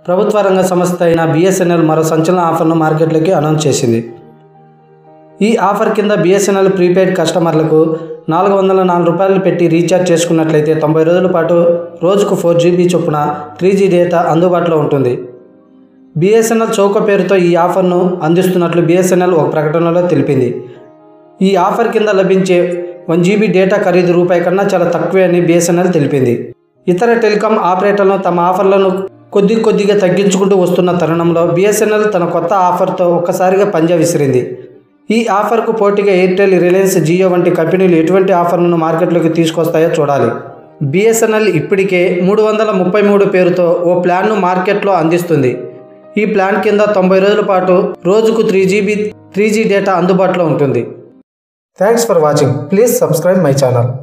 ప్రభుత్వ రంగ సంస్థ అయిన బిఎస్ఎన్ఎల్ మరో సంచలన ఆఫర్ను మార్కెట్లోకి అనౌన్స్ చేసింది ఈ ఆఫర్ కింద బిఎస్ఎన్ఎల్ ప్రీపెయిడ్ కస్టమర్లకు నాలుగు వందల నాలుగు రూపాయలు పెట్టి రీఛార్జ్ చేసుకున్నట్లయితే తొంభై రోజుల పాటు రోజుకు ఫోర్ జీబీ చొప్పున త్రీ జీ డేటా అందుబాటులో ఉంటుంది బిఎస్ఎన్ఎల్ చౌక పేరుతో ఈ ఆఫర్ను అందిస్తున్నట్లు బిఎస్ఎన్ఎల్ ఒక ప్రకటనలో తెలిపింది ఈ ఆఫర్ కింద లభించే వన్ జీబీ డేటా ఖరీదు రూపాయి కన్నా చాలా తక్కువే అని బిఎస్ఎన్ఎల్ తెలిపింది ఇతర టెలికాం ఆపరేటర్లు తమ ఆఫర్లను కొద్ది కొద్దిగా తగ్గించుకుంటూ వస్తున్న తరుణంలో బిఎస్ఎన్ఎల్ తన కొత్త ఆఫర్తో ఒక్కసారిగా పంజా విసిరింది ఈ ఆఫర్కు పోటీగా ఎయిర్టెల్ రిలయన్స్ జియో వంటి కంపెనీలు ఎటువంటి ఆఫర్లను మార్కెట్లోకి తీసుకొస్తాయో చూడాలి బిఎస్ఎన్ఎల్ ఇప్పటికే మూడు వందల ముప్పై మూడు పేరుతో ఓ ప్లాన్ను మార్కెట్లో అందిస్తుంది ఈ ప్లాన్ కింద తొంభై రోజుల పాటు రోజుకు three GB three G data అందుబాటులో ఉంటుంది thanks for watching please subscribe my channel